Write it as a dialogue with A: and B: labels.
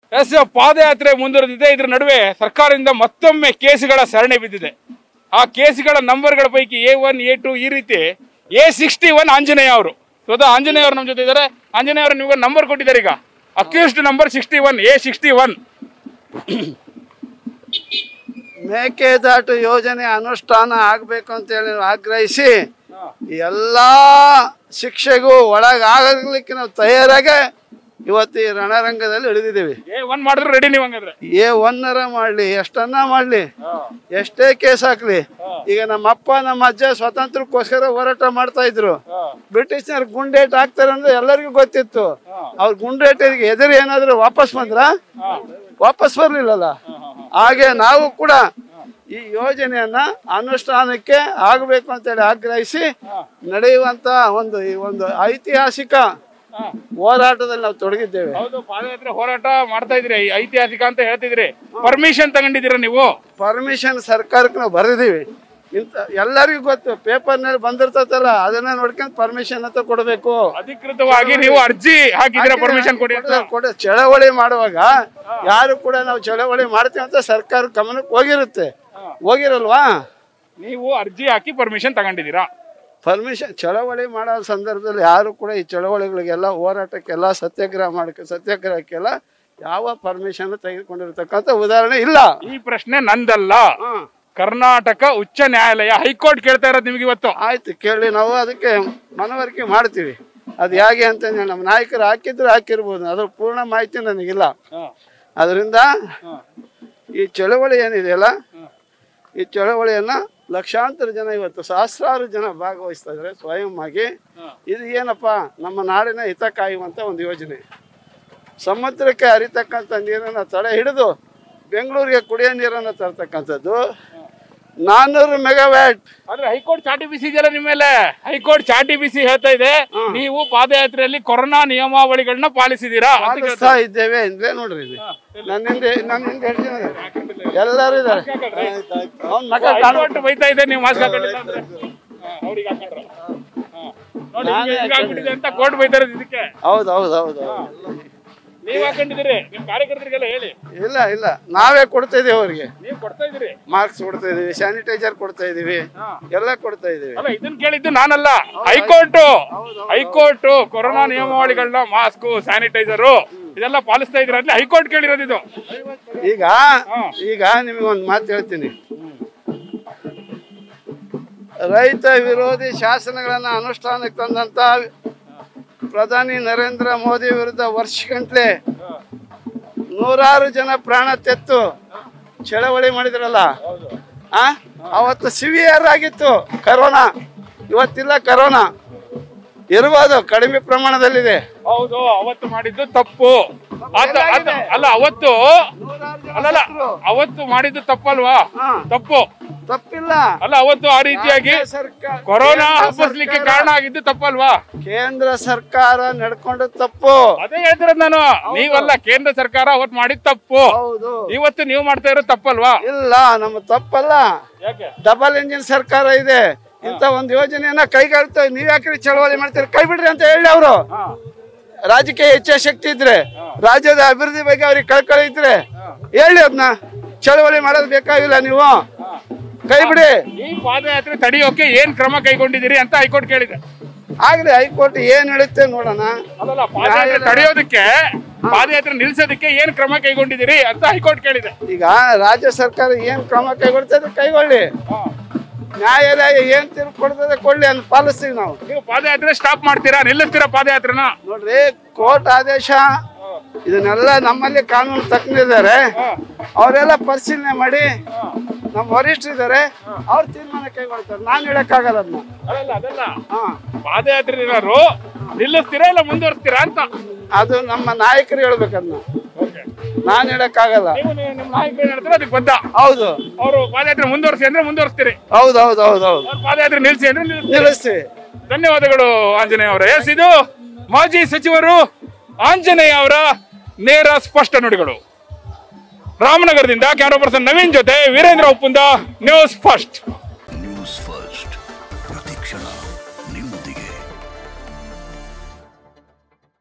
A: S ಪಾದಯಾತ್ರೆ ಮುಂದುವರೆದಿದೆ ಇದ್ರ ನಡುವೆ ಸರ್ಕಾರದಿಂದ ಮತ್ತೊಮ್ಮೆ ಕೇಸುಗಳ ಸರಣಿ ಬಿದ್ದಿದೆ ಆ ಕೇಸುಗಳ ನಂಬರ್ಗಳ ಪೈಕಿ ಎ ಒನ್ ಎ ಟು ಈ ರೀತಿ ಎ ಸಿಕ್ಸ್ಟಿ ಒನ್ ಆಂಜನೇಯ ಅವರು ಸ್ವತಃ ಆಂಜನೇಯ ಅವರು ನಮ್ಮ ಜೊತೆ ಇದ್ದಾರೆ ಆಂಜನೇಯ ಅವರು ನಿಮಗೆ ನಂಬರ್ ಕೊಟ್ಟಿದ್ದಾರೆ ಈಗ accused number sixty one A sixty one
B: Mekedatu ಯೋಜನೆ ಅನುಷ್ಠಾನ ಆಗಬೇಕು ಅಂತೇಳಿ ಆಗ್ರಹಿಸಿ ಎಲ್ಲ ಶಿಕ್ಷೆಗೂ ಒಳಗಾಗಲಿಕ್ಕೆ ನಾವು ತಯಾರಾಗೆ ಇವತ್ತು ಈ ರಣರಂಗದಲ್ಲಿ ಇಳಿದಿದ್ದೀವಿ
A: ಎ ಒನ್ ಮಾಡಿದ್ರೆ ರೆಡಿ ನೀವು ಹಂಗಾದ್ರೆ
B: ಏ ಒನ್ನರ ಮಾಡಲಿ ಎಷ್ಟನ್ನ ಮಾಡಲಿ ಎಷ್ಟೇ ಕೇಸ್ ಹಾಕ್ಲಿ ಈಗ ನಮ್ಮ ಅಪ್ಪ ನಮ್ಮ ಅಜ್ಜ ಸ್ವಾತಂತ್ರ್ಯಕ್ಕೋಸ್ಕರ ಹೋರಾಟ ಮಾಡ್ತಾ ಇದ್ರು ಬ್ರಿಟಿಷ್ನರ್ ಗುಂಡೇಟ್ ಹಾಕ್ತಾರೆ ಅಂದ್ರೆ ಎಲ್ಲರಿಗೂ ಗೊತ್ತಿತ್ತು ಅವ್ರ ಗುಂಡೇಟಿಗೆ ಎದುರು ಏನಾದ್ರು ವಾಪಸ್ ಬಂದ್ರ ವಾಪಸ್ ಬರ್ಲಿಲ್ಲಲ್ಲ ಹಾಗೆ ನಾವು ಕೂಡ ಈ ಯೋಜನೆಯನ್ನ ಅನುಷ್ಠಾನಕ್ಕೆ ಆಗಬೇಕು ಅಂತೇಳಿ ಆಗ್ರಹಿಸಿ ನಡೆಯುವಂತ ಒಂದು ಈ ಒಂದು ಐತಿಹಾಸಿಕ ಹೋರಾಟದಲ್ಲಿ ನಾವು ತೊಡಗಿದ್ದೇವೆ
A: ಹೌದು ಪಾದಯಾತ್ರೆ ಹೋರಾಟ ಮಾಡ್ತಾ ಇದ್ರಿ ಐತಿಹಾಸಿಕ ಅಂತ ಹೇಳ್ತಿದ್ರಿ ಪರ್ಮಿಷನ್ ತಗೊಂಡಿದ್ದೀರಾ ನೀವು
B: ಪರ್ಮಿಷನ್ ಸರ್ಕಾರಕ್ಕೆ ನಾವು ಬರೆದಿದ್ದೀವಿ ಇಂಥ ಎಲ್ಲರಿಗೂ ಗೊತ್ತು ಪೇಪರ್ನಲ್ಲಿ ಬಂದಿರ್ತೈತಲ್ಲ ಅದನ್ನ ನೋಡ್ಕೊಂಡು ಪರ್ಮಿಷನ್ ಅಂತ ಕೊಡಬೇಕು
A: ಅಧಿಕೃತವಾಗಿ ನೀವು ಅರ್ಜಿ ಹಾಕಿದ್ದೀರಾ ಪರ್ಮಿಷನ್ ಕೊಡಿ ಅಂತ
B: ಕೊಡ ಚಳವಳಿ ಮಾಡುವಾಗ ಯಾರು ಕೂಡ ನಾವು ಚಳವಳಿ ಮಾಡ್ತೀವಿ ಅಂತ ಸರ್ಕಾರ ಗಮನಕ್ಕೆ ಹೋಗಿರುತ್ತೆ ಹೋಗಿರಲ್ವಾ
A: ನೀವು ಅರ್ಜಿ ಹಾಕಿ ಪರ್ಮಿಷನ್ ತಗೊಂಡಿದ್ದೀರಾ
B: ಪರ್ಮಿಷನ್ ಚಳವಳಿ ಮಾಡೋ ಸಂದರ್ಭದಲ್ಲಿ ಯಾರು ಕೂಡ ಈ ಚಳವಳಿಗಳಿಗೆಲ್ಲ ಹೋರಾಟಕ್ಕೆಲ್ಲ ಸತ್ಯಾಗ್ರಹ ಮಾಡಕ್ಕೆ ಸತ್ಯಾಗ್ರಹಕ್ಕೆಲ್ಲ ಯಾವ ಪರ್ಮಿಷನ್ ತೆಗೆದುಕೊಂಡಿರ್ತಕ್ಕಂಥ ಉದಾಹರಣೆ ಇಲ್ಲ
A: ಈ ಪ್ರಶ್ನೆ ನಂದಲ್ಲ
B: ಹಾ.
A: ಕರ್ನಾಟಕ ಉಚ್ಚ ನ್ಯಾಯಾಲಯ ಹೈಕೋರ್ಟ್ ಕೇಳ್ತಾ ಇರೋದು ನಿಮಗೆ ಇವತ್ತು
B: ಆಯ್ತು ಕೇಳಿ ನಾವು ಅದಕ್ಕೆ ಮನವರಿಕೆ ಮಾಡ್ತೀವಿ ಅದು ಹೇಗೆ ಅಂತ ನಮ್ಮ ನಾಯಕರು ಹಾಕಿದ್ರು ಹಾಕಿರ್ಬೋದು ಅದ್ರ ಪೂರ್ಣ ಮಾಹಿತಿ ನನಗಿಲ್ಲ ಅದರಿಂದ ಈ ಚಳವಳಿ ಏನಿದೆಯಲ್ಲ ಈ ಚಳವಳಿಯನ್ನ ಲಕ್ಷಾಂತರ ಜನ ಇವತ್ತು ಸಹಸ್ರಾರು ಜನ ಭಾಗವಹಿಸ್ತಾ ಇದ್ದಾರೆ ಸ್ವಯಂ ಆಗಿ ಇದು ಏನಪ್ಪ ನಮ್ಮ ನಾಡಿನ ಹಿತ ಕಾಯುವಂತ ಒಂದು ಯೋಜನೆ ಸಮುದ್ರಕ್ಕೆ ಹರಿತಕ್ಕಂಥ ನೀರನ್ನು ತಡೆ ಹಿಡಿದು ಬೆಂಗಳೂರಿಗೆ ಕುಡಿಯೋ ನೀರನ್ನು ತರ್ತಕ್ಕಂಥದ್ದು ನಾನ್ನೂರು ಮೆಗಾವ್ಯಾಟ್
A: ಆದ್ರೆ ಹೈಕೋರ್ಟ್ ಚಾಟಿ ಬಿಸಿ ಇದೆಯಲ್ಲ ನಿಮ್ಮ ಮೇಲೆ ಹೈಕೋರ್ಟ್ ಚಾಟಿ ಬಿಸಿ ಹೇಳ್ತಾ ಇದೆ ನೀವು ಪಾದಯಾತ್ರೆಯಲ್ಲಿ ಕೊರೋನಾ ನಿಯಮಾವಳಿಗಳನ್ನ ಪಾಲಿಸಿದೀರಾ ಅಂತ ಕೇಳ್ತಾ
B: ಪಾಲಿಸ್ತಾ ಇದ್ದೇವೆ ಅಂದ್ರೆ ನೋಡ್ರಿ ಇಲ್ಲಿ ನನ್ನ ಹಿಂದೆ ನನ್ನ ಹಿಂದೆ ಎಷ್ಟು ಜನ ಇದ್ದಾರೆ? ಎಲ್ಲರೂ ಇದ್ದಾರೆ ಅವ್ನ್ ಮಗ ಕಾಣ್-
A: ಹೈಕೋರ್ಟ್ ಬೈತಾ ಇದೆ ನೀವು ಮಾಸ್ಕ್ ಹಾಕೊಂಡಿಲ್ಲ ಅಂದ್ರೆ ಹಾ, ಅವ್ರಿಗೆ ಹಾಕೊಂಡ್ರು ಹಾ. ನೋಡಿ ಹಿಂಗೆ ಹಿಂಗಾಗ್ಬಿಟ್ಟಿದೆ ಅಂತ ಕೋರ್ಟ್ ಬೈತಾ ಇರೋದು ಇದಕ್ಕೆ
B: ಹೌದು ಹೌದು ಹೌದು
A: ನೀವ್ ಹಾಕೊಂಡಿದ್ದೀರಿ ನಿಮ್ ಕಾರ್ಯಕರ್ತರಿಗೆಲ್ಲ ಹೇಳಿ
B: ಇಲ್ಲ ಇಲ್ಲ ನಾವೇ ಕೊಡ್ತಾ ಇದೀವಿ ಅವ್ರಿಗೆ
A: ನೀವು ಕೊಡ್ತಾ ಇದ್ದೀರಿ
B: ಮಾರ್ಕ್ಸ್ ಕೊಡ್ತಾ ಇದೀವಿ ಸ್ಯಾನಿಟೈಸರ್ ಕೊಡ್ತಾ ಇದೀವಿ ಎಲ್ಲ ಕೊಡ್ತಾ ಇದೀವಿ
A: ಅಲ್ಲ ಇದನ್ನ ಕೇಳಿದ್ದು ನಾನಲ್ಲ ಹೈಕೋರ್ಟ್ ಹೈಕೋರ್ಟ್ ಕೊರೋನಾ ನಿಯಮಾವಳಿಗಳನ್ನ ಮಾಸ್ಕ್ ಸ್ಯಾನಿಟೈಸರ್ ಇದೆಲ್ಲ ಪಾಲಿಸ್ತಾ ಇದ್ರ ಅಂತ ಹೈಕೋರ್ಟ್ ಕೇಳಿರೋದು ಇದು
B: ಈಗ ಈಗ ನಿಮಗೆ ಒಂದು ಮಾತು ಹೇಳ್ತೀನಿ ರೈತ ವಿರೋಧಿ ಶಾಸನಗಳನ್ನ ಅನುಷ್ಠಾನಕ್ಕೆ ತಂದಂತ ಪ್ರಧಾನಿ ನರೇಂದ್ರ ಮೋದಿ ವಿರುದ್ಧ ವರ್ಷಗಂಟ್ಲೆ ನೂರಾರು ಜನ ಪ್ರಾಣ ತೆತ್ತು ಚಳವಳಿ ಮಾಡಿದ್ರಲ್ಲ ಆ ಅವತ್ತು ಸಿವಿಯರ್ ಆಗಿತ್ತು ಕರೋನಾ ಇವತ್ತಿಲ್ಲ ಕರೋನಾ ಇರ್ಬೋದು ಕಡಿಮೆ ಪ್ರಮಾಣದಲ್ಲಿದೆ
A: ಹೌದು ಅವತ್ತು ಮಾಡಿದ್ದು ತಪ್ಪು ಆತ- ಆತ- ಅಲ್ಲ ಅವತ್ತು ಅಲ್ಲಲ್ಲ ಅವತ್ತು ಮಾಡಿದ್ದು ತಪ್ಪಲ್ವಾ
B: ಹಾ.
A: ತಪ್ಪು
B: ತಪ್ಪಿಲ್ಲ
A: ಅಲ್ಲ ಅವತ್ತು ಆ ರೀತಿಯಾಗಿ
B: ಸರ್ಕಾರ
A: ಕೊರೋನಾ ಹಬ್ಬಿಸ್ಲಿಕ್ಕೆ ಕಾರಣ ಆಗಿದ್ದು ತಪ್ಪಲ್ವಾ
B: ಕೇಂದ್ರ ಸರ್ಕಾರ ನಡ್ಕೊಂಡು ತಪ್ಪು
A: ಅದೇ ಹೇಳ್ತಿರೋದು ನಾನು ನೀವಲ್ಲ ಕೇಂದ್ರ ಸರ್ಕಾರ ಅವತ್ತು ಮಾಡಿದ್ ತಪ್ಪು
B: ಹೌದು
A: ಇವತ್ತು ನೀವು ಮಾಡ್ತಾ ಇರೋದು ತಪ್ಪಲ್ವಾ
B: ಇಲ್ಲ ನಮ್ಮ ತಪ್ಪಲ್ಲ
A: ಯಾಕೆ
B: ಡಬಲ್ ಇಂಜಿನ್ ಸರ್ಕಾರ ಇದೆ ಇಂತ ಒಂದು ಯೋಜನೆಯನ್ನ ಕೈಗಾಳ್ತಾ ನೀವ್ ಯಾಕ್ರಿ ಚಳವಳಿ ಮಾಡ್ತೀರಿ ಕೈ ಬಿಡ್ರಿ ಅಂತ ಹೇಳಿ ಅವರು ರಾಜಕೀಯ ಇಚ್ಛಾಶಕ್ತಿ ಇದ್ರೆ ರಾಜ್ಯದ ಅಭಿವೃದ್ಧಿ ಬಗ್ಗೆ ಅವ್ರಿಗೆ ಕಳ್ಕಳಿ ಇದ್ರೆ ಹೇಳಿ ಅದನ್ನ ಚಳವಳಿ ಮಾಡೋದು ಬೇಕಾಗಿಲ್ಲ ನೀವು ಕೈ ಬಿಡಿ
A: ಈ ಪಾದಯಾತ್ರೆ ತಡೆಯೋಕೆ ಏನ್ ಕ್ರಮ ಕೈಗೊಂಡಿದ್ದೀರಿ ಅಂತ ಹೈಕೋರ್ಟ್ ಕೇಳಿದೆ
B: ಆಗ್ಲಿ ಹೈಕೋರ್ಟ್ ಏನ್ ಹೇಳುತ್ತೆ ನೋಡೋಣ
A: ಅಲ್ಲಲ್ಲ ಪಾದಯಾತ್ರೆ ತಡೆಯೋದಕ್ಕೆ ಪಾದಯಾತ್ರೆ ನಿಲ್ಸೋದಕ್ಕೆ ಏನ್ ಕ್ರಮ ಕೈಗೊಂಡಿದ್ದೀರಿ ಅಂತ ಹೈಕೋರ್ಟ್ ಕೇಳಿದೆ
B: ಈಗ ರಾಜ್ಯ ಸರ್ಕಾರ ಏನ್ ಕ್ರಮ ಕೈಗೊಳ್ತದೆ ಕೈಗೊಳ್ಳಿ ನ್ಯಾಯಾಲಯ ಏನ್ ತೀರ್ಪು ಕೊಡ್ತದೆ ಕೊಡ್ಲಿ ಅಂತ ಪಾಲಿಸ್ತೀವಿ ನಾವು
A: ನೀವು ಪಾದಯಾತ್ರೆ ಸ್ಟಾಪ್ ಮಾಡ್ತೀರಾ ನಿಲ್ಲಿಸ್ತೀರಾ ಪಾದಯಾತ್ರೆನ
B: ನೋಡ್ರಿ ಕೋರ್ಟ್ ಆದೇಶ ಇದನ್ನೆಲ್ಲ ನಮ್ಮಲ್ಲಿ ಕಾನೂನು ತಜ್ಞರಿದ್ದಾರೆ ಅವರೆಲ್ಲ ಪರಿಶೀಲನೆ ಮಾಡಿ ನಮ್ಮ ವರಿಷ್ಠರಿದ್ದಾರೆ ಅವ್ರ ತೀರ್ಮಾನ ಕೈಗೊಳ್ತಾರೆ ನಾನು ಹೇಳಕ್ಕಾಗಲ್ಲ ಅದನ್ನ
A: ಅದಲ್ಲ ಅದಲ್ಲ
B: ಹಾ
A: ಪಾದಯಾತ್ರೆ ಏನಾದ್ರು ನಿಲ್ಲಿಸ್ತೀರಾ ಇಲ್ಲ ಮುಂದುವರಿಸ್ತೀರಾ ಅಂತ
B: ಅದು ನಮ್ಮ ನಾಯಕರು ಹೇಳ್ಬೇಕದನ್ನ ನಾನು ಹೇಳಕ್ಕಾಗಲ್ಲ
A: ನೀವು ನೀವು- ನಿಮ್ಮ ನಾಯಕರು ಏನ್ ಹೇಳ್ತಾರೆ ಅದಕ್ಕೆ ಬದ್ಧ
B: ಹೌದು
A: ಅವರು ಪಾದಯಾತ್ರೆ ಮುಂದುವರಿಸಿ ಅಂದ್ರೆ ಮುಂದುವರಿಸ್ತೀರಿ
B: ಹೌದು ಹೌದು ಹೌದು ಹೌದು
A: ಅವ್ರ ಪಾದಯಾತ್ರೆ ನಿಲ್ಲಿಸಿ ಅಂದ್ರೆ ನಿಲ್ಲಿಸ್ತೀರಿ.
B: ನಿಲ್ಲಿಸ್ತೀವಿ
A: ಧನ್ಯವಾದಗಳು ಆಂಜನೇಯ ಅವರೇ ಎಸ್ ಇದು ಮಾಜಿ ಸಚಿವರು ಆಂಜನೇಯ ಅವರ ನೇರ ಸ್ಪಷ್ಟ ನುಡಿಗಳು ರಾಮನಗರದಿಂದ ಕ್ಯಾಮರಾ ಪರ್ಸನ್ ನವೀನ್ ಜೊತೆ ವೀರೇಂದ್ರ ಉಪ್ಪುಂದ ನ್ಯೂಸ್ ಫಸ್ಟ್